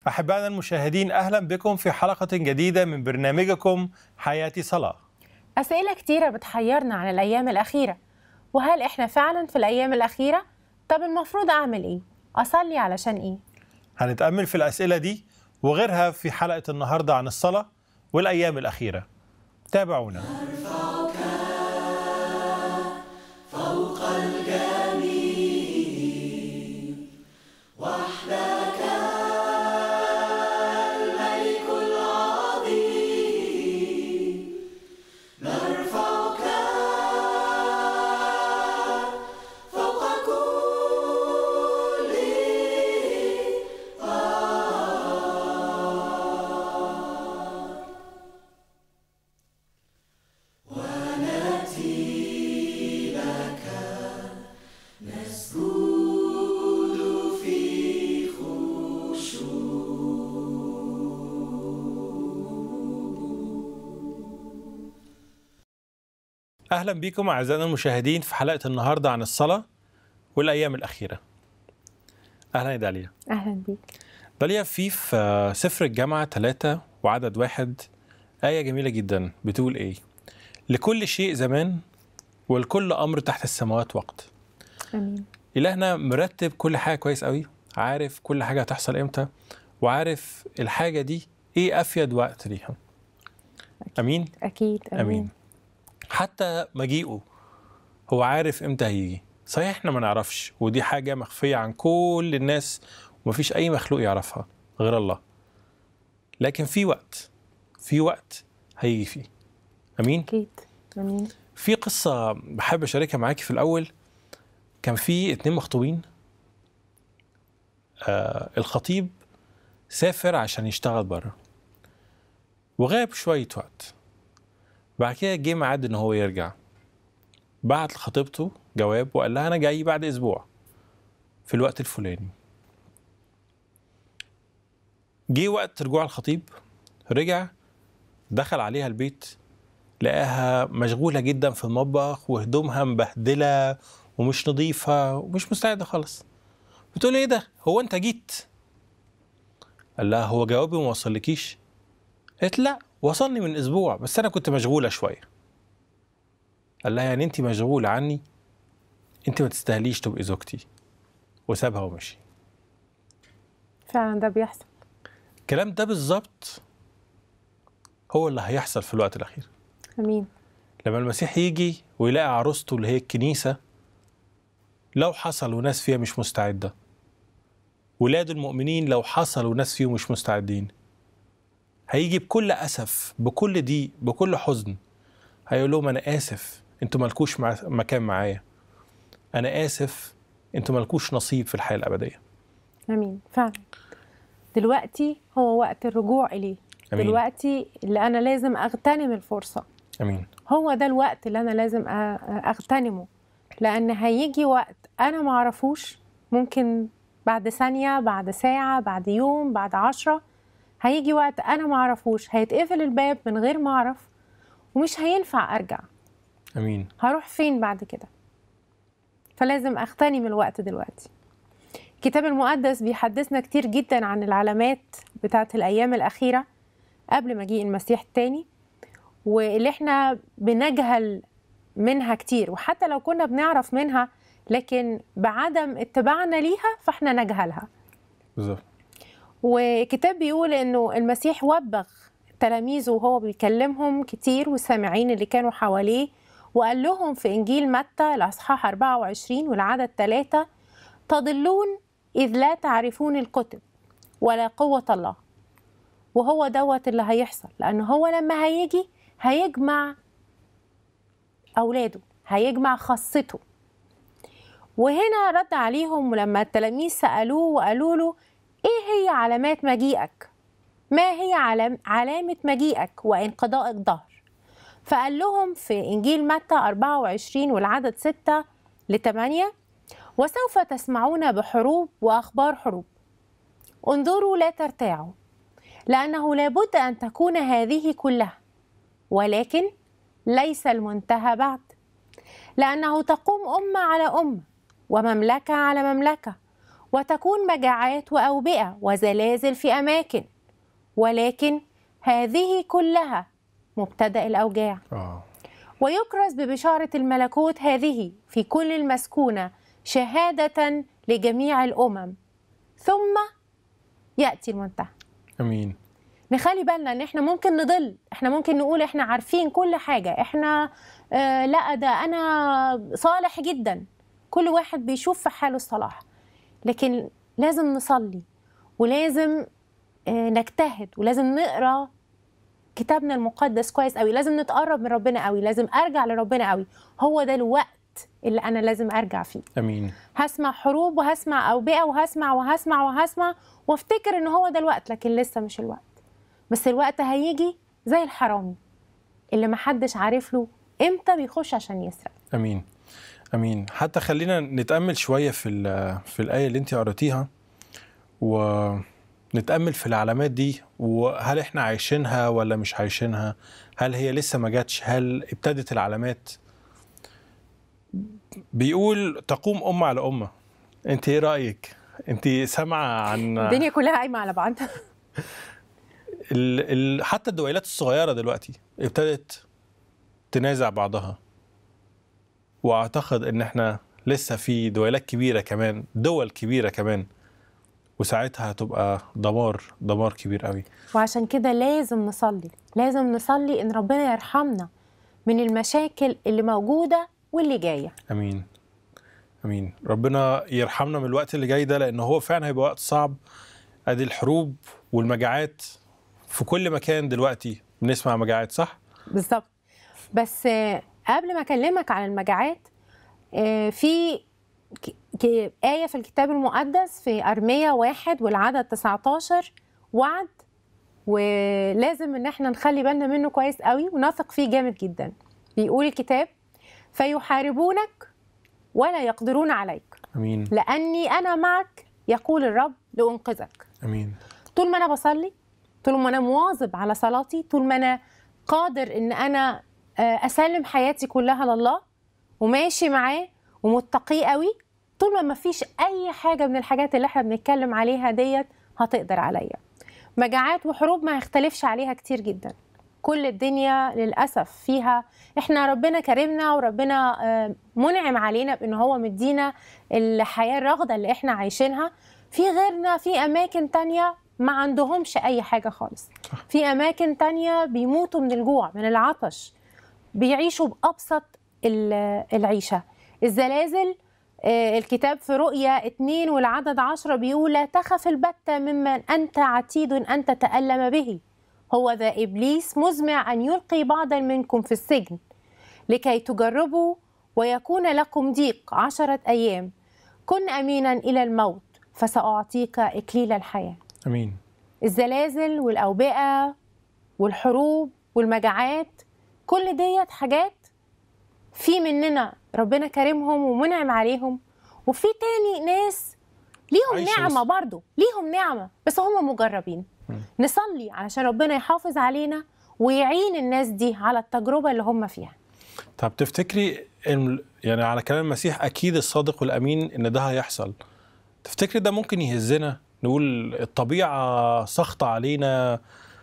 أحبائنا المشاهدين أهلا بكم في حلقة جديدة من برنامجكم حياتي صلاة أسئلة كتيرة بتحيرنا عن الأيام الأخيرة وهل إحنا فعلا في الأيام الأخيرة؟ طب المفروض أعمل إيه؟ أصلي علشان إيه؟ هنتأمل في الأسئلة دي وغيرها في حلقة النهاردة عن الصلاة والأيام الأخيرة تابعونا أهلا بكم أعزائنا المشاهدين في حلقة النهاردة عن الصلاة والأيام الأخيرة أهلا يا داليا أهلا بيك داليا في في سفر الجامعة ثلاثة وعدد واحد آية جميلة جدا بتقول إيه لكل شيء زمان ولكل أمر تحت السماوات وقت آمين إلهنا مرتب كل حاجة كويس قوي عارف كل حاجة هتحصل إمتى وعارف الحاجة دي إيه أفيد وقت ليها أمين أكيد آمين, امين حتى مجيئه هو عارف امتى هيجي صحيح احنا ما نعرفش ودي حاجه مخفيه عن كل الناس ومفيش اي مخلوق يعرفها غير الله لكن في وقت في وقت هيجي فيه امين أكيد آمين في قصه بحب اشاركها معاكي في الاول كان في اتنين مخطوبين آه الخطيب سافر عشان يشتغل بره وغاب شويه وقت بعد كده جه ميعاد ان هو يرجع بعت لخطيبته جواب وقال لها انا جاي بعد اسبوع في الوقت الفلاني جه وقت رجوع الخطيب رجع دخل عليها البيت لقاها مشغوله جدا في المطبخ وهدومها مبهدله ومش نظيفه ومش مستعده خالص بتقول ايه ده هو انت جيت قال لها هو جوابي ما وصلكيش قالت لا وصلني من اسبوع بس انا كنت مشغوله شويه قال لها يعني انت مشغوله عني انت ما تستاهليش تبقي زوجتي وسابها ومشي فعلا ده بيحصل الكلام ده بالظبط هو اللي هيحصل في الوقت الاخير آمين لما المسيح يجي ويلاقي عروسته اللي هي الكنيسه لو حصل وناس فيها مش مستعده ولاد المؤمنين لو حصل وناس فيهم مش مستعدين هيجي بكل اسف بكل ضيق بكل حزن هيقول لهم انا اسف انتوا مالكوش مع مكان معايا انا اسف انتوا مالكوش نصيب في الحياه الابديه آمين فعلا دلوقتي هو وقت الرجوع إليه أمين. دلوقتي اللي أنا لازم أغتنم الفرصة امين هو ده الوقت اللي أنا لازم أ- أغتنمه لأن هيجي وقت أنا معرفوش ممكن بعد ثانية بعد ساعة بعد يوم بعد عشرة هيجي وقت أنا معرفوش هيتقفل الباب من غير ما أعرف ومش هينفع أرجع امين هروح فين بعد كده فلازم أغتنم الوقت دلوقتي الكتاب المقدس بيحدثنا كتير جدا عن العلامات بتاعت الأيام الأخيرة قبل مجيء المسيح التاني واللي احنا بنجهل منها كتير وحتى لو كنا بنعرف منها لكن بعدم اتباعنا ليها فاحنا نجهلها بالظبط والكتاب بيقول انه المسيح وبخ تلاميذه وهو بيكلمهم كتير والسامعين اللي كانوا حواليه وقال لهم في انجيل متى الاصحاح 24 والعدد 3 تضلون اذ لا تعرفون الكتب ولا قوه الله وهو دوت اللي هيحصل لان هو لما هيجي هيجمع اولاده هيجمع خاصته وهنا رد عليهم لما التلاميذ سالوه وقالوا له ايه هي علامات مجيئك ما هي علام علامة مجيئك وانقضاء الظهر فقال لهم في إنجيل متى 24 والعدد 6 ل 8 وسوف تسمعون بحروب وأخبار حروب انظروا لا ترتاعوا لأنه لابد أن تكون هذه كلها ولكن ليس المنتهى بعد لأنه تقوم أمة على أمة ومملكة على مملكة وتكون مجاعات وأوبئة وزلازل في أماكن ولكن هذه كلها مبتدأ الأوجاع اه ويكرز ببشارة الملكوت هذه في كل المسكونة شهادة لجميع الأمم ثم يأتي المنتهى امين نخلي بالنا ان احنا ممكن نضل احنا ممكن نقول احنا عارفين كل حاجة احنا آه لا ده انا صالح جدا كل واحد بيشوف في حاله الصلاح لكن لازم نصلي ولازم آه نجتهد ولازم نقرا كتابنا المقدس كويس قوي لازم نتقرب من ربنا قوي لازم ارجع لربنا قوي هو ده الوقت اللي انا لازم ارجع فيه امين هسمع حروب وهسمع أوبئة وهسمع وهسمع وهسمع وافتكر ان هو ده الوقت لكن لسه مش الوقت بس الوقت هيجي زي الحرامي اللي محدش عارف له امتى بيخش عشان يسرق امين امين حتى خلينا نتامل شويه في ال- في الايه اللي انت قراتيها ونتامل في العلامات دي وهل احنا عايشينها ولا مش عايشينها هل هي لسه ما جاتش هل ابتدت العلامات بيقول تقوم امه على امه انت ايه رايك انت سامعه عن الدنيا كلها قايمة على بعض ال ال حتى الدويلات الصغيره دلوقتي ابتدت تنازع بعضها واعتقد ان احنا لسه في دويلات كبيره كمان دول كبيره كمان وساعتها هتبقى دمار دمار كبير قوي وعشان كده لازم نصلي لازم نصلي ان ربنا يرحمنا من المشاكل اللي موجودة واللي جاية امين امين ربنا يرحمنا من الوقت اللي جاي ده لان هو فعلا هيبقى وقت صعب ادي الحروب والمجاعات في كل مكان دلوقتي بنسمع مجاعات صح بالظبط بس آه، قبل ما اكلمك عن المجاعات آه، في ك- ك- آية في الكتاب المقدس في أرمية واحد والعدد 19 وعد ولازم ان احنا نخلي بالنا منه كويس قوي ونثق فيه جامد جدا بيقول الكتاب فيحاربونك ولا يقدرون عليك امين لأني أنا معك يقول الرب لأنقذك امين طول ما انا بصلي طول ما انا مواظب على صلاتي طول ما انا قادر ان انا آه، اسلم حياتي كلها لله وماشي معاه ومتقيه قوي طول ما ما فيش اي حاجه من الحاجات اللي احنا بنتكلم عليها ديت هتقدر عليا مجاعات وحروب ما يختلفش عليها كتير جدا كل الدنيا للاسف فيها احنا ربنا كرمنا وربنا آه، منعم علينا بان هو مدينا الحياه الرغده اللي احنا عايشينها في غيرنا في اماكن تانية ما عندهمش اي حاجه خالص في اماكن تانية بيموتوا من الجوع من العطش بيعيشوا بابسط ال- العيشه الزلازل آه، الكتاب في رؤيا اتنين والعدد عشرة بيقول لا تخف البتة ممن أنت عتيد أن تتألم به هو ذا إبليس مزمع أن يلقي بعضا منكم في السجن لكي تجربوا ويكون لكم ضيق عشرة أيام كن أمينا إلى الموت فسأعطيك إكليل الحياة امين الزلازل والأوبئة والحروب والمجاعات كل ديت حاجات في مننا ربنا كرمهم ومنعم عليهم وفي تاني ناس ليهم عايشة نعمة بس. برضو ليهم نعمة بس هم مجربين نصلي علشان ربنا يحافظ علينا ويعين الناس دي على التجربة اللي هم فيها طب تفتكري إن- يعني على كلام المسيح اكيد الصادق والامين ان ده هيحصل تفتكري ده ممكن يهزنا نقول الطبيعه سخطه علينا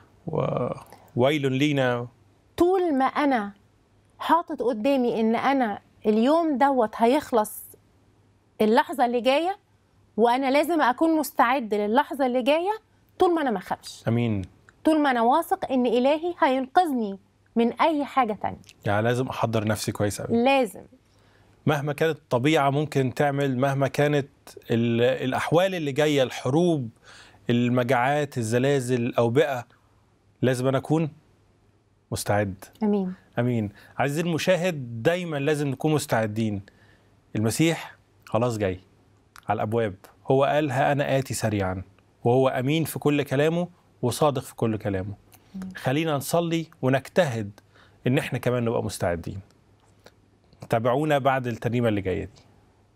وويل لينا طول ما انا حاطط قدامي ان انا اليوم دوت هيخلص اللحظه اللي جايه وانا لازم اكون مستعد للحظه اللي جايه طول ما انا ما اخافش امين طول ما انا واثق ان الهي هينقذني من اي حاجه تانية يعني لازم احضر نفسي كويس قوي لازم مهما كانت الطبيعه ممكن تعمل مهما كانت ال- الاحوال اللي جايه الحروب المجاعات الزلازل الاوبئه لازم انا اكون مستعد امين امين عزيزي المشاهد دايما لازم نكون مستعدين المسيح خلاص جاي على الابواب هو قال ها انا اتي سريعا وهو امين في كل كلامه وصادق في كل كلامه خلينا نصلي ونجتهد ان احنا كمان نبقى مستعدين تابعونا بعد الترنيمه اللي جايه دي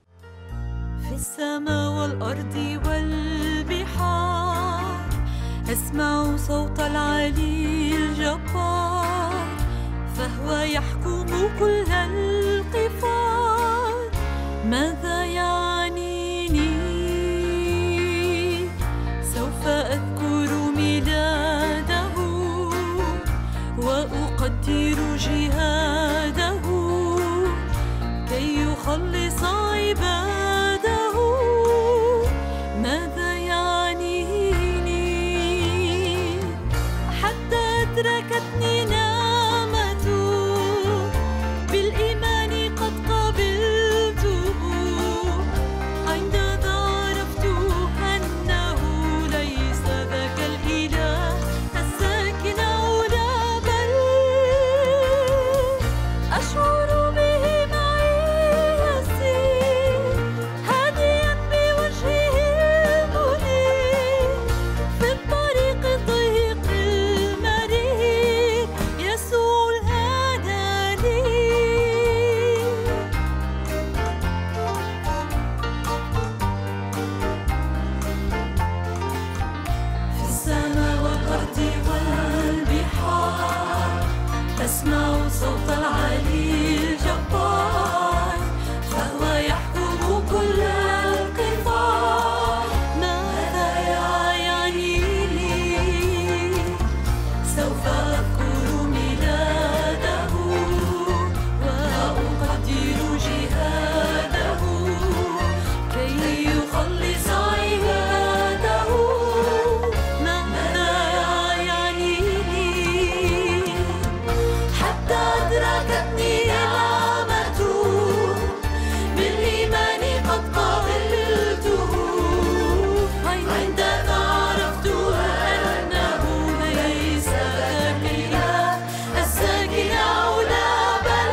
في السماء والأرض والبحار أسمع صوت العلي الجبار فهو يحكم كل القفار ماذا يعنيني أذكر ميلاده وأقدر جهاده كي يخلص عباده ماذا يعنيني حتى أدركتني نعمته بالإيمان قد قبلته عندما عرفت أنه ليس ذاك الإله الساكن علا بل أشعر به معي يسير هاديا بوجهه المنير في الطريق الضيق المرير يسوع الهدى لي في السماء والأرض والبحار أسمع صوت العلي الجبار فهو يحكم كل القطار ماذا يعني لي سوف أذكر ميلاده وأقدر جهاده كي يخلص عباده ماذا يعني لي حتى أدركتني نعمته بالإيمان قد قبلته عندما عرفت أنه ليس ذاك الإله الساكن علا بل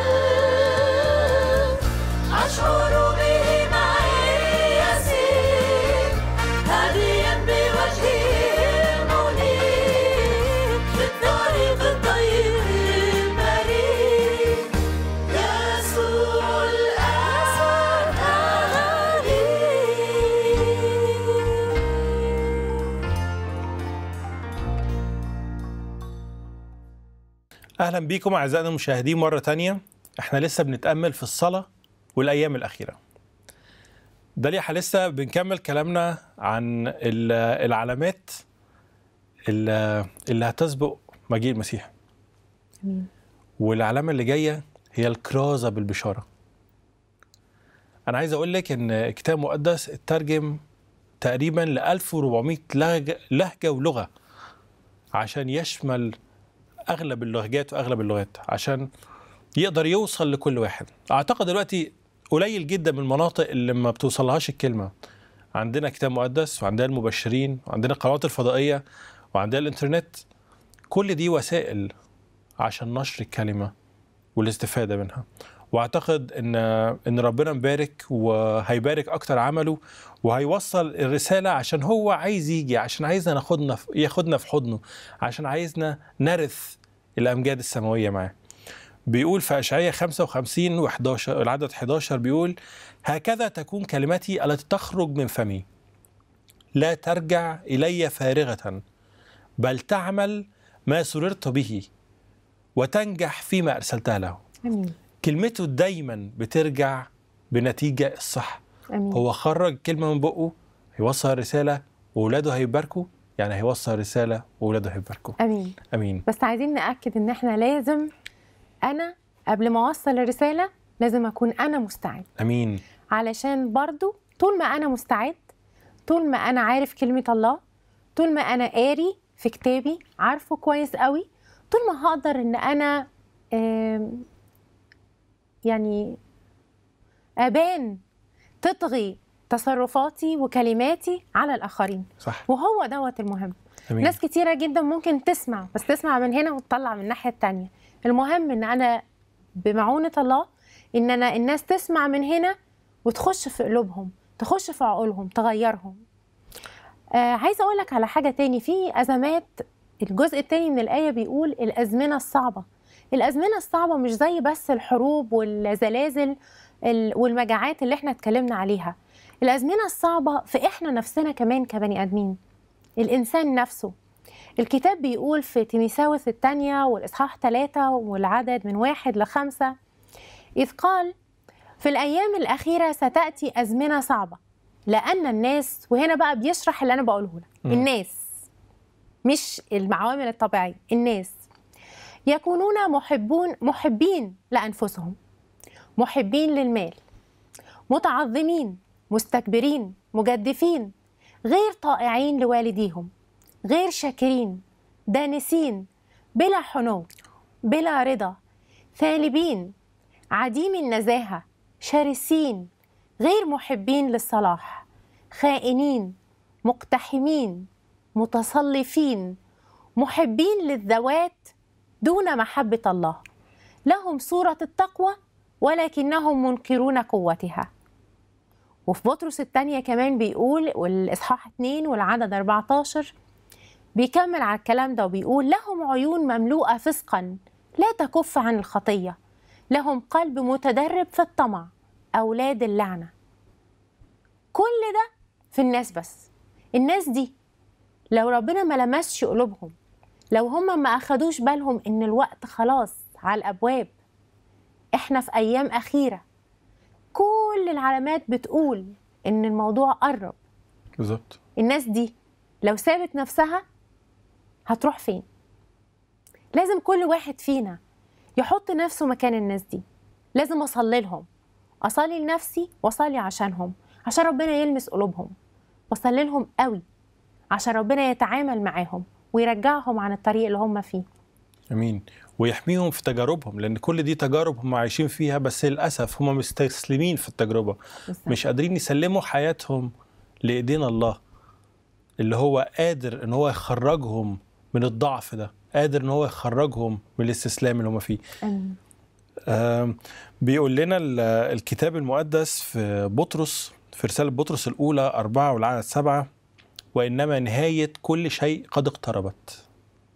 أشعر به معي يسير هاديا بوجهه المنير في الطريق الضيق المرير يسوع الآن اهلا بيكم اعزائنا المشاهدين مره تانية احنا لسه بنتامل في الصلاه والايام الاخيره داليا احنا لسه بنكمل كلامنا عن ال- العلامات ال- اللي هتسبق مجيء المسيح امين والعلامه اللي جايه هي الكرازه بالبشاره انا عايز اقول لك ان كتاب مقدس اترجم تقريبا ل 1400 لهجه لهجه ولغه عشان يشمل اغلب اللهجات واغلب اللغات عشان يقدر يوصل لكل واحد اعتقد دلوقتي قليل جدا من المناطق اللي ما بتوصلهاش الكلمه عندنا كتاب مقدس وعندنا المبشرين وعندنا القنوات الفضائيه وعندنا الانترنت كل دي وسائل عشان نشر الكلمه والاستفاده منها واعتقد ان ان ربنا مبارك وهيبارك اكتر عمله وهيوصل الرساله عشان هو عايز يجي عشان عايزنا ناخدنا في ياخدنا في حضنه عشان عايزنا نرث الامجاد السماويه معاه بيقول في اشعياء 55 و11 العدد 11 بيقول هكذا تكون كلمتي التي تخرج من فمي لا ترجع الي فارغه بل تعمل ما سررت به وتنجح فيما ارسلتها له امين كلمته دايما بترجع بنتيجه الصح امين هو خرج كلمه من بقه هيوصل الرساله واولاده هيباركوا يعني هيوصل رساله واولاده هيباركوا امين امين بس عايزين ناكد ان احنا لازم انا قبل ما اوصل الرساله لازم اكون انا مستعد امين علشان برضو طول ما انا مستعد طول ما انا عارف كلمه الله طول ما انا قاري في كتابي عارفه كويس قوي طول ما هقدر ان انا آم، يعني ابان تطغي تصرفاتي وكلماتي على الاخرين صح وهو دوت المهم امين ناس كتيرة جدا ممكن تسمع بس تسمع من هنا وتطلع من الناحية التانية المهم ان انا بمعونة الله ان انا الناس تسمع من هنا وتخش في قلوبهم تخش في عقولهم تغيرهم آه عايزة اقول لك على حاجة تاني في ازمات الجزء التاني من الآية بيقول الأزمنة الصعبة الأزمنة الصعبة مش زي بس الحروب والزلازل ال- والمجاعات اللي احنا اتكلمنا عليها الأزمنة الصعبة في احنا نفسنا كمان كبني آدمين الإنسان نفسه الكتاب بيقول في تيميساوس الثانية والإصحاح ثلاثة والعدد من واحد لخمسة إذ قال في الأيام الأخيرة ستأتي أزمنة صعبة لأن الناس وهنا بقى بيشرح اللي أنا بقوله لك مم. الناس مش العوامل الطبيعية الناس يكونون محبون محبين لأنفسهم محبين للمال متعظمين مستكبرين مجدفين غير طائعين لوالديهم غير شاكرين دانسين بلا حنو بلا رضا ثالبين عديم النزاهة شرسين غير محبين للصلاح خائنين مقتحمين متصلفين محبين للذوات دون محبة الله لهم صورة التقوى ولكنهم منكرون قوتها وفي بطرس الثانية كمان بيقول والإصحاح 2 والعدد 14 بيكمل على الكلام ده وبيقول لهم عيون مملوءة فسقا لا تكف عن الخطية لهم قلب متدرب في الطمع أولاد اللعنة كل ده في الناس بس الناس دي لو ربنا ما لمسش قلوبهم لو هم ما أخدوش بالهم إن الوقت خلاص على الأبواب إحنا في أيام أخيرة كل العلامات بتقول إن الموضوع قرب بالظبط الناس دي لو سابت نفسها هتروح فين لازم كل واحد فينا يحط نفسه مكان الناس دي لازم اصلي لهم اصلي لنفسي واصلي عشانهم عشان ربنا يلمس قلوبهم واصلي لهم قوي عشان ربنا يتعامل معاهم ويرجعهم عن الطريق اللي هم فيه امين ويحميهم في تجاربهم لان كل دي تجارب هم عايشين فيها بس للاسف هم مستسلمين في التجربه مش قادرين يسلموا حياتهم لايدين الله اللي هو قادر ان هو يخرجهم من الضعف ده قادر ان هو يخرجهم من الاستسلام اللي هم فيه آمين. آم، بيقول لنا ال- الكتاب المقدس في بطرس في رسالة بطرس الأولى أربعة والعدد سبعة وإنما نهاية كل شيء قد اقتربت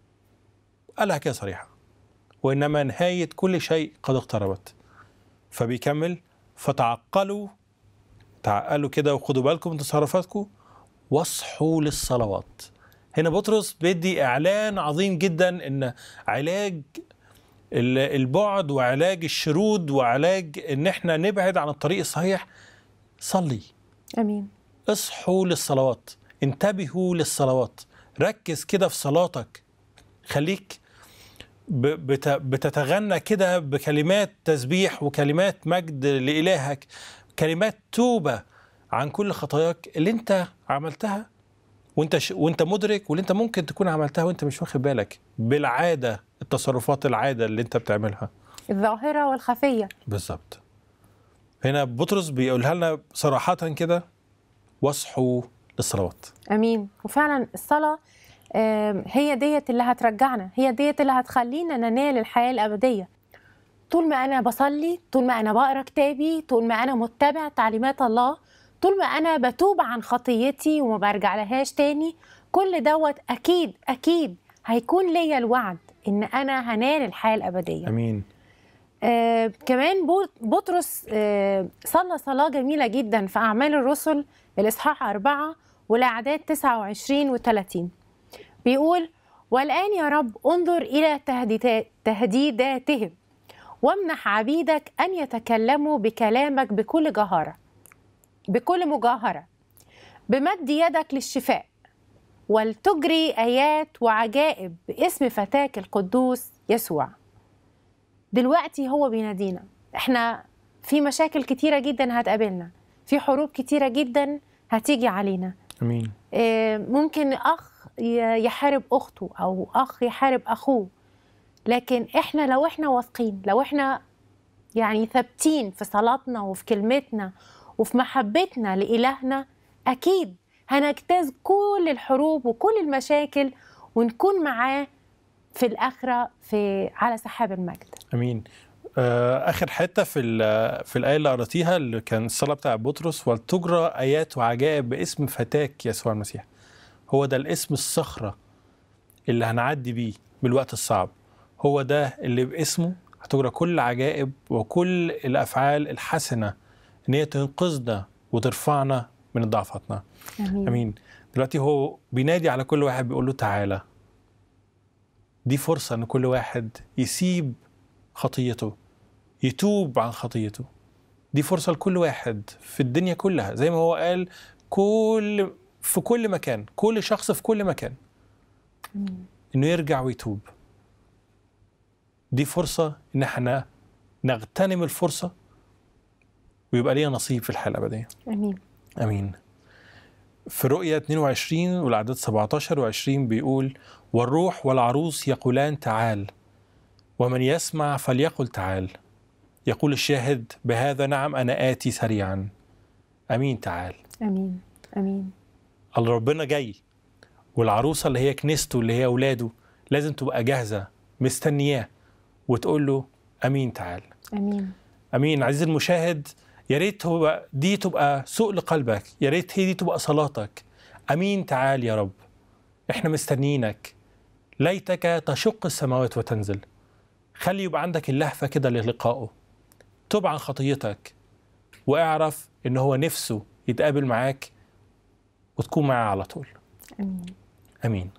قالها كده صريحة وإنما نهاية كل شيء قد اقتربت فبيكمل فتعقلوا تعقلوا كده وخدوا بالكم من تصرفاتكم واصحوا للصلوات هنا بطرس بيدي إعلان عظيم جدا إن علاج ال- البعد وعلاج الشرود وعلاج ان احنا نبعد عن الطريق الصحيح صلي امين اصحوا للصلوات انتبهوا للصلوات ركز كده في صلاتك خليك ب- بت- بتتغنى كده بكلمات تسبيح وكلمات مجد لإلهك كلمات توبة عن كل خطاياك اللي انت عملتها وانت ش... وانت مدرك واللي انت ممكن تكون عملتها وانت مش واخد بالك بالعادة التصرفات العادة اللي انت بتعملها الظاهره والخفيه بالظبط هنا بطرس بيقولها لنا صراحة كده واصحوا للصلوات امين وفعلا الصلاه آم، هي ديت اللي هترجعنا هي ديت اللي هتخلينا ننال الحياه الابديه طول ما انا بصلي طول ما انا بقرا كتابي طول ما انا متبع تعليمات الله طول ما انا بتوب عن خطيتي وما برجع لهاش تاني كل دوت اكيد اكيد هيكون ليا الوعد ان انا هنال الحياه الابديه امين آه كمان بو- بطرس آه صلى صلاة جميلة جدا في أعمال الرسل الإصحاح أربعة والأعداد 29 و 30 بيقول والآن يا رب انظر إلى تهديدا- تهديداتهم وامنح عبيدك أن يتكلموا بكلامك بكل جهارة بكل مجاهرة بمد يدك للشفاء ولتجري آيات وعجائب باسم فتاك القدوس يسوع دلوقتي هو بينادينا احنا في مشاكل كتيرة جدا هتقابلنا في حروب كتيرة جدا هتيجي علينا امين آه، ممكن أخ ي- يحارب أخته أو أخ يحارب أخوه لكن إحنا لو إحنا واثقين لو إحنا يعني ثابتين في صلاتنا وفي كلمتنا وفي محبتنا لإلهنا أكيد هنجتاز كل الحروب وكل المشاكل ونكون معاه في الآخرة في على سحاب المجد امين آه، اخر حته في ال- في الايه اللي قراتيها اللي كان الصلاه بتاع بطرس ولتجرى ايات وعجائب باسم فتاك يسوع المسيح هو ده الاسم الصخره اللي هنعدي بيه بالوقت الصعب هو ده اللي باسمه هتجرى كل عجائب وكل الافعال الحسنه ان هي تنقذنا وترفعنا من ضعفاتنا آمين, امين دلوقتي هو بينادي على كل واحد بيقول له تعالى دي فرصه ان كل واحد يسيب خطيته يتوب عن خطيته دي فرصه لكل واحد في الدنيا كلها زي ما هو قال كل في كل مكان كل شخص في كل مكان انه يرجع ويتوب دي فرصة ان احنا نغتنم الفرصة ويبقى لينا نصيب في الحياة الأبدية امين امين في رؤيا 22 والعدد 17 و20 بيقول والروح والعروس يقولان تعال ومن يسمع فليقل تعال يقول الشاهد بهذا نعم انا اتي سريعا امين تعال امين امين الله ربنا جاي والعروسه اللي هي كنيسته اللي هي اولاده لازم تبقى جاهزه مستنياه وتقول له امين تعال امين امين عزيزي المشاهد يا ريت هو دي تبقى سوء لقلبك يا ريت هي دي تبقى صلاتك امين تعال يا رب احنا مستنيينك ليتك تشق السماوات وتنزل خلي يبقى عندك اللهفه كده للقائه تب عن خطيتك واعرف ان هو نفسه يتقابل معاك وتكون معاه على طول امين امين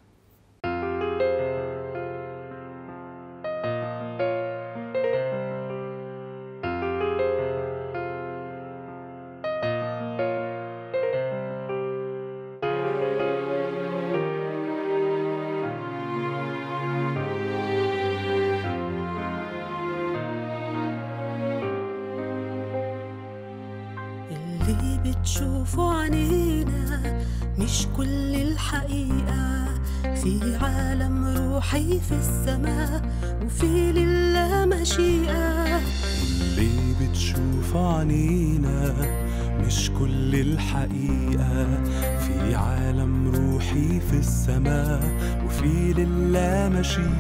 اللي بتشوفه عينينا مش كل الحقيقة في عالم روحي في السماء وفي لله مشيئة اللي بتشوف عينينا مش كل الحقيقة في عالم روحي في السماء وفي لله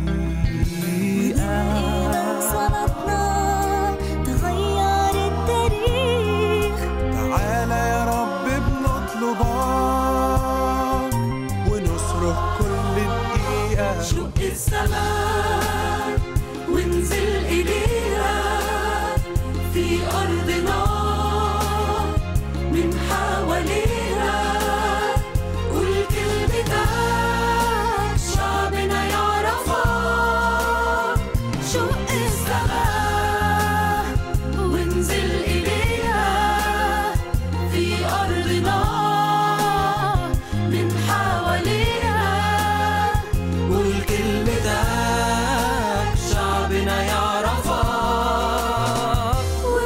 مشيئة صلاتنا تغير التاريخ تعالى يا رب بنطلبك ونصرخ كل دقيقة شق السماء وانزل إليها في أرضنا من حوالينا قول كلمتك شعبنا يعرفك شق السماء وانزل إليها في أرضنا من حوالينا قول كلمتك شعبنا يعرفك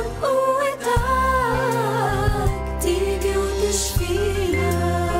وبقوتك تيجي وتشفينا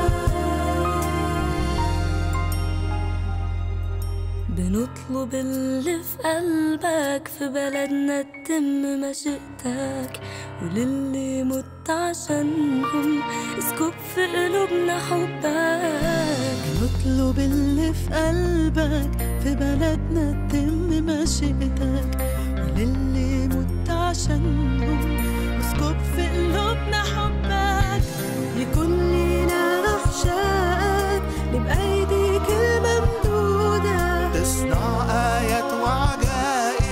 بنطلب اللي في قلبك في بلدنا تتم مشيئتك وللي مت عشانهم اسكب في قلوبنا حبك نطلب اللي في قلبك في بلدنا تتم مشيئتك وللي مت عشانهم اسكب في قلوبنا حبك يكون لينا احشائك نبقى ايديك الممدوده تصنع آيات وعجائب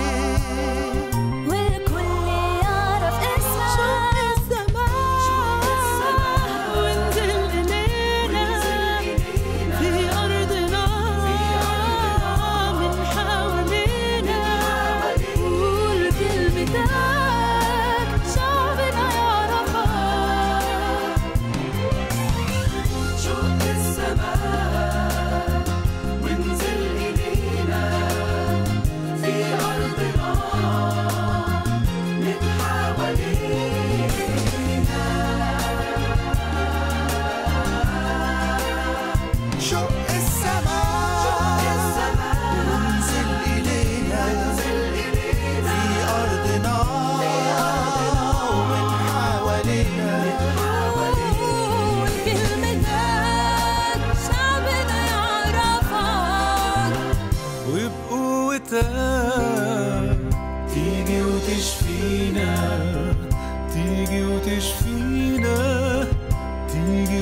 والكل يعرف شق اسمك السماء وانزل إلينا في أرضنا من حوالينا قول كلمتك شعبنا يعرفك شق السماء وانزل إلينا في أرضنا من حوالينا شق السماء وانزل إلينا في أرضنا ومن حوالينا قول كلمتك شعبنا يعرفك وبقوتك تيجي وتشفينا تيجي وتشفينا تيجي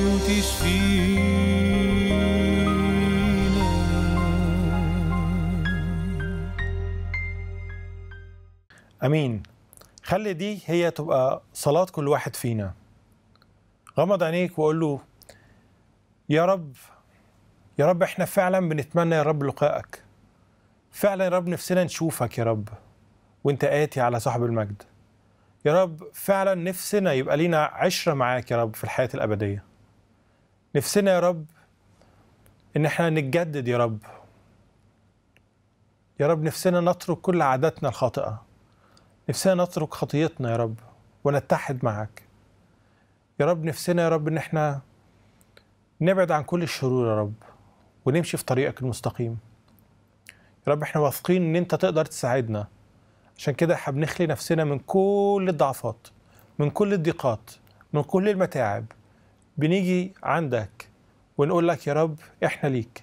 وتشفينا امين خلي دي هي تبقى صلاه كل واحد فينا غمض عينيك وقول له يا رب يا رب احنا فعلا بنتمنى يا رب لقائك فعلا يا رب نفسنا نشوفك يا رب وانت آتي على صاحب المجد يا رب فعلا نفسنا يبقى لينا عشرة معاك يا رب في الحياة الأبدية نفسنا يا رب ان احنا نتجدد يا رب يا رب نفسنا نترك كل عاداتنا الخاطئة نفسنا نترك خطيتنا يا رب ونتحد معك يا رب نفسنا يا رب ان احنا نبعد عن كل الشرور يا رب ونمشي في طريقك المستقيم يا رب احنا واثقين ان انت تقدر تساعدنا عشان كده احنا بنخلي نفسنا من كل الضعفات من كل الضيقات من كل المتاعب بنيجي عندك ونقول لك يا رب احنا ليك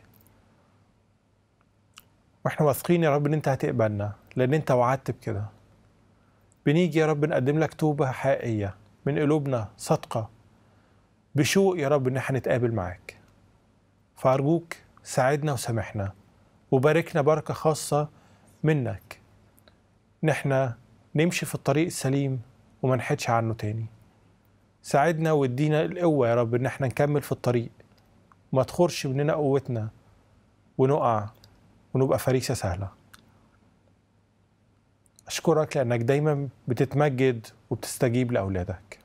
واحنا واثقين يا رب ان انت هتقبلنا لان انت وعدت بكده بنيجي يا رب نقدم لك توبة حقيقية من قلوبنا صادقة بشوق يا رب ان احنا نتقابل معاك فأرجوك ساعدنا وسامحنا وباركنا بركة خاصة منك ان احنا نمشي في الطريق السليم وما نحدش عنه تاني ساعدنا وادينا القوة يا رب ان احنا نكمل في الطريق وما تخرش مننا قوتنا ونقع ونبقى فريسة سهلة أشكرك لأنك دايما بتتمجد وبتستجيب لأولادك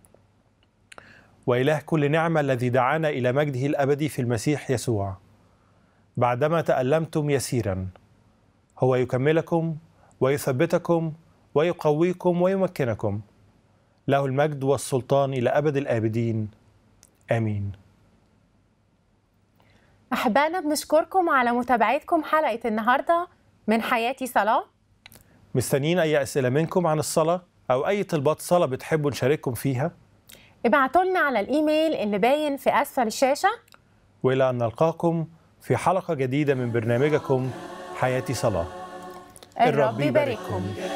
وإله كل نعمة الذي دعانا إلى مجده الأبدي في المسيح يسوع بعدما تألمتم يسيرا هو يكملكم ويثبتكم ويقويكم ويمكنكم له المجد والسلطان إلى أبد الآبدين آمين أحبائنا بنشكركم على متابعتكم حلقة النهاردة من حياتي صلاة مستنيين أي أسئلة منكم عن الصلاة أو أي طلبات صلاة بتحبوا نشارككم فيها ابعتوا لنا على الإيميل اللي باين في أسفل الشاشة وإلى أن نلقاكم في حلقة جديدة من برنامجكم حياتي صلاة الرب يبارككم